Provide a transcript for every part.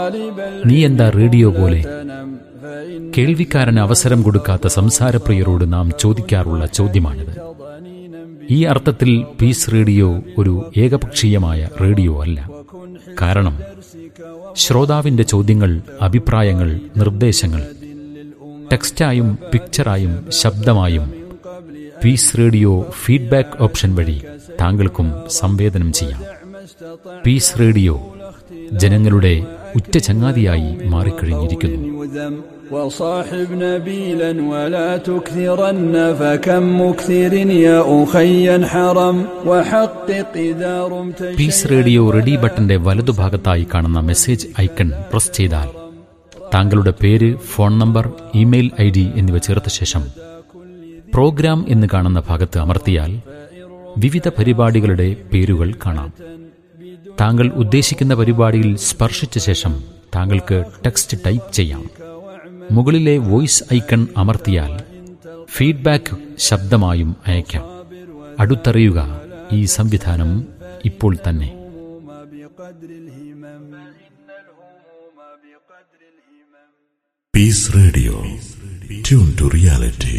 നീ എന്താ റേഡിയോ പോലെ കേൾവിക്കാരന് അവസരം കൊടുക്കാത്ത സംസാരപ്രിയരോട് നാം ചോദിക്കാറുള്ള ചോദ്യമാണിത് ഈ അർത്ഥത്തിൽ പീസ് റേഡിയോ ഒരു ഏകപക്ഷീയമായ റേഡിയോ അല്ല കാരണം ശ്രോതാവിന്റെ ചോദ്യങ്ങൾ അഭിപ്രായങ്ങൾ നിർദ്ദേശങ്ങൾ ടെക്സ്റ്റായും പിക്ചറായും ശബ്ദമായും പീസ് റേഡിയോ ഫീഡ്ബാക്ക് ഓപ്ഷൻ വഴി താങ്കൾക്കും സംവേദനം ചെയ്യാം പീസ് റേഡിയോ ജനങ്ങളുടെ ഉറ്റ ചങ്ങാതിയായി മാറിക്കഴിഞ്ഞിരിക്കുന്നു وذم وصاحب نبيلا ولا تكثرن فكم مكثر يا أخي حرم وحقق إذا رمت പീസ് റേഡിയോ റെഡി ബട്ടന്റെ വലതുഭാഗത്തായി കാണുന്ന മെസ്സേജ് ഐക്കൺ പ്രസ് ചെയ്താൽ താങ്കളുടെ പേര് phone number email I D എന്നിവ ചേർത്ത ശേഷം പ്രോഗ്രാം എന്ന് കാണുന്ന ഭാഗത്ത് അമർത്തിയാൽ വിവിധ പരിപാടികളുടെ പേരുകൾ കാണാം താങ്കൾ ഉദ്ദേശിക്കുന്ന പരിപാടിയിൽ സ്പർശിച്ച ശേഷം താങ്കൾക്ക് ടെക്സ്റ്റ് ടൈപ്പ് ചെയ്യാം മുകളിലെ വോയിസ് ഐക്കൺ അമർത്തിയാൽ ഫീഡ്ബാക്ക് ശബ്ദമായും അയക്കാം അടുത്തറിയുക ഈ സംവിധാനം ഇപ്പോൾ തന്നെ بقدر الهمم فإن الهموم بقدر الهمم Peace Radio. Tune to reality.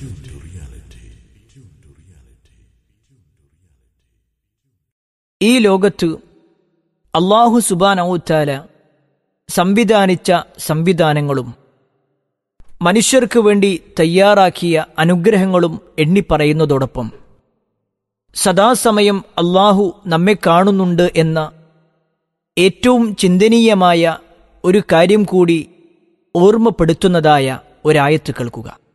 ഈ ലോകത്ത് അള്ളാഹു സുബാനൌത്താല സംവിധാനിച്ച സംവിധാനങ്ങളും മനുഷ്യർക്ക് വേണ്ടി തയ്യാറാക്കിയ അനുഗ്രഹങ്ങളും എണ്ണിപ്പറയുന്നതോടൊപ്പം സദാസമയം അള്ളാഹു നമ്മെ കാണുന്നുണ്ട് എന്ന ഏറ്റവും ചിന്തനീയമായ ഒരു കാര്യം കൂടി ഓർമ്മപ്പെടുത്തുന്നതായ ഒരായത്ത് കേൾക്കുക